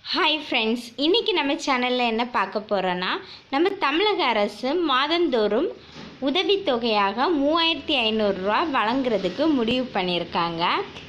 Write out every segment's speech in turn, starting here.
hi friends இன்றைக்கி நம்ம சேனலில் என்ன பார்க்க போகிறோன்னா நம்ம தமிழக அரசு மாதந்தோறும் உதவித்தொகையாக மூவாயிரத்தி ஐநூறுரூவா வழங்குறதுக்கு முடிவு பண்ணியிருக்காங்க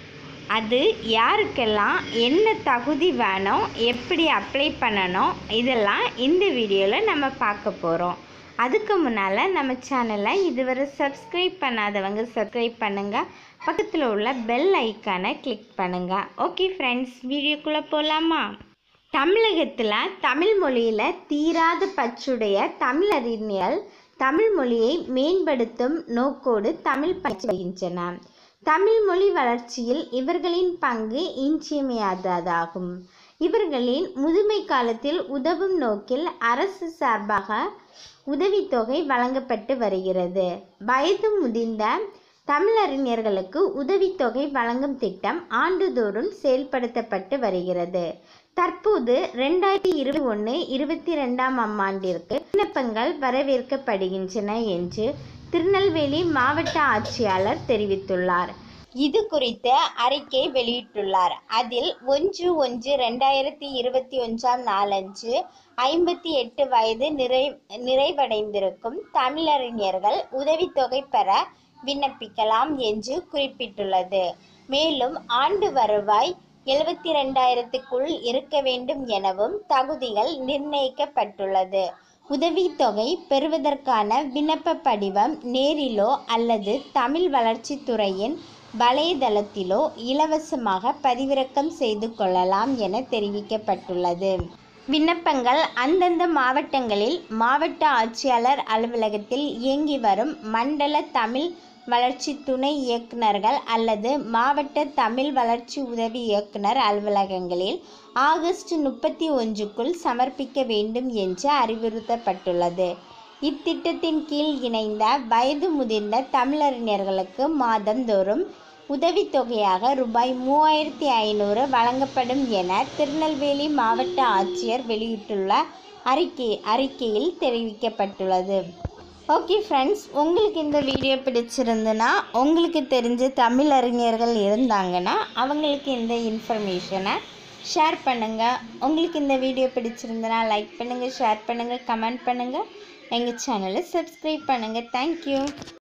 அது யாருக்கெல்லாம் என்ன தகுதி வேணும் எப்படி அப்ளை பண்ணணும் இதெல்லாம் இந்த வீடியோவில் நம்ம பார்க்க போகிறோம் அதுக்கு முன்னால் நம்ம சேனலை இதுவரை சப்ஸ்கிரைப் பண்ணாதவங்க சப்ஸ்கிரைப் பண்ணுங்கள் பக்கத்தில் உள்ள பெல் ஐக்கானை கிளிக் பண்ணுங்கள் ஓகே ஃப்ரெண்ட்ஸ் வீடியோக்குள்ளே போகலாமா தமிழகத்தில் தமிழ் மொழியில் தீராத பற்றுடைய தமிழறிஞர்கள் தமிழ் மொழியை மேம்படுத்தும் நோக்கோடு தமிழ் பயிற்சி வருகின்றன தமிழ் மொழி வளர்ச்சியில் இவர்களின் பங்கு இன்றியமையாததாகும் இவர்களின் முதுமை காலத்தில் உதவும் நோக்கில் அரசு சார்பாக உதவித்தொகை வழங்கப்பட்டு வருகிறது வயது முதிர்ந்த தமிழறிஞர்களுக்கு உதவித்தொகை வழங்கும் திட்டம் ஆண்டுதோறும் செயல்படுத்தப்பட்டு வருகிறது தற்போது ரெண்டாயிரத்தி இருபத்தி ஒன்று இருபத்தி ரெண்டாம் ஆண்டிற்கு விண்ணப்பங்கள் வரவேற்கப்படுகின்றன என்று திருநெல்வேலி மாவட்ட ஆட்சியாளர் தெரிவித்துள்ளார் இது குறித்த அறிக்கை வெளியிட்டுள்ளார் அதில் ஒன்று ஒன்று ரெண்டாயிரத்தி இருபத்தி ஒன்றாம் நாளன்று ஐம்பத்தி எட்டு வயது நிறை நிறைவடைந்திருக்கும் தமிழறிஞர்கள் உதவித்தொகை பெற விண்ணப்பிக்கலாம் என்று குறிப்பிட்டுள்ளது மேலும் ஆண்டு வருவாய் எழுபத்தி ரெண்டாயிரத்துக்குள் இருக்க வேண்டும் எனவும் தகுதிகள் நிர்ணயிக்கப்பட்டுள்ளது உதவித்தொகை பெறுவதற்கான விண்ணப்ப படிவம் நேரிலோ அல்லது தமிழ் வளர்ச்சித்துறையின் வலைதளத்திலோ இலவசமாக பதிவிறக்கம் செய்து கொள்ளலாம் என தெரிவிக்கப்பட்டுள்ளது விண்ணப்பங்கள் அந்தந்த மாவட்டங்களில் மாவட்ட ஆட்சியாளர் அலுவலகத்தில் இயங்கி வரும் மண்டல தமிழ் வளர்ச்சி துணை இயக்குநர்கள் அல்லது மாவட்ட தமிழ் வளர்ச்சி உதவி இயக்குனர் அலுவலகங்களில் ஆகஸ்ட் முப்பத்தி ஒன்றுக்குள் சமர்ப்பிக்க வேண்டும் என்று அறிவுறுத்தப்பட்டுள்ளது இத்திட்டத்தின் கீழ் இணைந்த வயது முதிர்ந்த தமிழறிஞர்களுக்கு மாதந்தோறும் உதவித்தொகையாக ரூபாய் மூவாயிரத்தி ஐநூறு வழங்கப்படும் என திருநெல்வேலி மாவட்ட ஆட்சியர் வெளியிட்டுள்ள அறிக்கை அறிக்கையில் தெரிவிக்கப்பட்டுள்ளது ஓகே ஃப்ரெண்ட்ஸ் உங்களுக்கு இந்த வீடியோ பிடிச்சிருந்துன்னா உங்களுக்கு தெரிஞ்ச தமிழ் அறிஞர்கள் இருந்தாங்கன்னா அவங்களுக்கு இந்த இன்ஃபர்மேஷனை ஷேர் பண்ணுங்கள் உங்களுக்கு இந்த வீடியோ பிடிச்சிருந்துன்னா லைக் பண்ணுங்கள் ஷேர் பண்ணுங்கள் கமெண்ட் பண்ணுங்கள் எங்கள் சேனலை சப்ஸ்கிரைப் பண்ணுங்கள் தேங்க்யூ